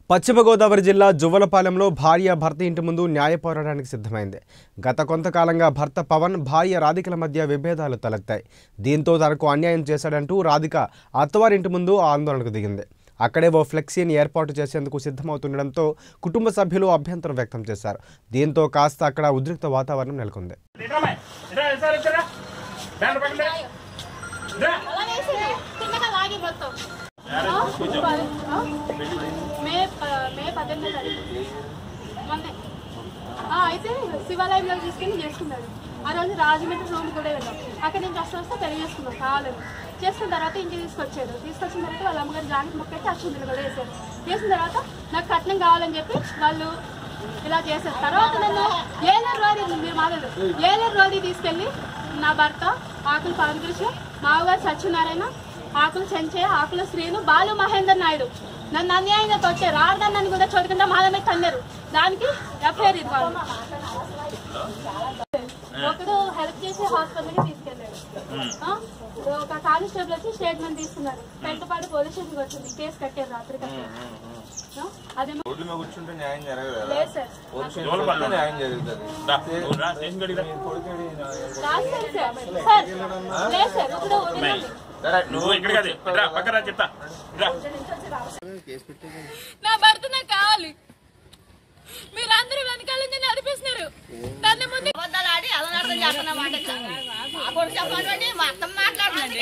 పశ్చిమ గోదావరి జిల్లా జువ్వలపాలెంలో భార్య భర్త ఇంటి ముందు న్యాయ పోరాటానికి సిద్ధమైంది గత కొంతకాలంగా భర్త పవన్ భార్య రాధికల మధ్య విభేదాలు తలెత్తాయి దీంతో తనకు అన్యాయం చేశాడంటూ రాధిక అత్తవారింటి ముందు ఆందోళనకు దిగింది అక్కడే ఓ ఫ్లెక్సీని ఏర్పాటు చేసేందుకు సిద్ధమవుతుండడంతో కుటుంబ సభ్యులు అభ్యంతరం వ్యక్తం చేశారు దీంతో కాస్త అక్కడ ఉద్రిక్త వాతావరణం నెలకొంది ఇట్రామా ఇట్రా సార్ ఇట్రా బ్యానర్ పక్కన రా అలా వేసేది చిన్నగా లాగి మొత్తం ఆ? మే ప- మే పద్దెనిమిది తారీఖు మొన్నే ఆ, అయితే శివాలయంలో తీసుకెళ్ళి చేసుకున్నాడు ఆ రోజు రాజమండ్రి రూమ్ కూడా వెళ్ళాం అక్కడ నుంచి వస్తే వస్తే పెళ్లి చేసుకున్నాం కావాలని చేసుకున్న తర్వాత ఇంటికి తీసుకొచ్చాడు తీసుకొచ్చిన తర్వాత వాళ్ళ అమ్మగారు జానికి మొక్కైతే అక్షంతలు కూడా వేశారు చేసిన తర్వాత నాకు కట్నం కావాలని చెప్పి వాళ్ళు ఇలా చేశారు తర్వాత నన్ను ఏలూరు రోడ్డు మీరు మాట్లాడు ఏలూరు రోడ్డు తీసుకెళ్ళి నా భర్త ఆకులు పవన్ మావగారు సత్యనారాయణ ఆకులు చెంచే ఆకుల శ్రీను బాలు మహేందర్ నాయుడు నన్ను అన్యాయంగా తొచ్చారు ఆడదాన్ని నన్ను కూడా చూడకుండా మాలమే తన్నారు దానికి ఎఫ్ఐఆర్ ఇది వాళ్ళు ఒకడు హెల్ప్ చేసి హాస్పిటల్కి తీసుకెళ్ళాడు ఆ? ఒక కానిస్టేబుల్ వచ్చి స్టేట్మెంట్ తీసుకున్నారు పెంటపాడు పోలీస్ స్టేషన్కి వచ్చింది కేసు కట్టారు రాత్రి కట్టారు ఆ? అదేమో రోడ్డు మీద కూర్చుంటే న్యాయం జరగదు కదా లేదు సార్ పోలీస్ స్టేషన్ వస్తే న్యాయం జరుగుతుంది రా నువ్వు రా స్టేషన్ గడిరా కొడుకుడి రాశారు సార్ సార్ లేదు సార్ ఇప్పుడు వినండి. నువ్వు ఇక్కడ కాదు ఇట్రా పక్కన రా చెప్తా ఇట్రా నా భర్త నాకు కావాలి మీరందరూ వెనకాల నుంచి నడిపిస్తున్నారు దాన్ని ముందు అబద్ధాలాడి అలనాడతం చేస్తున్న మాట ఆ కొడుకు చెప్పండి మా అత్త మాట్లాడుతుందండి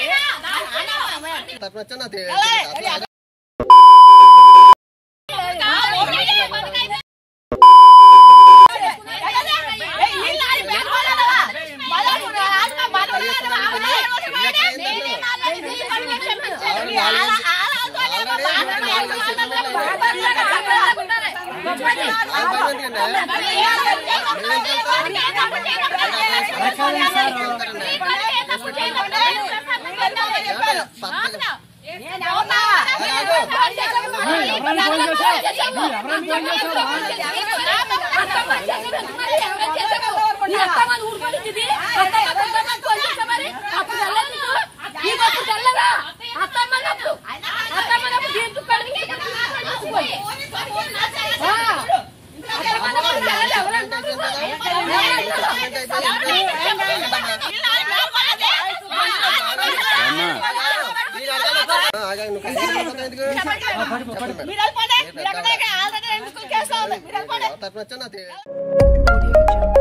మీరు వెళ్ళిపోండి మీరు ఎక్కడ ఆల్రెడీ రెండు కేసులు ఉంది మీరు వెళ్ళిపోండి Audio Jungle.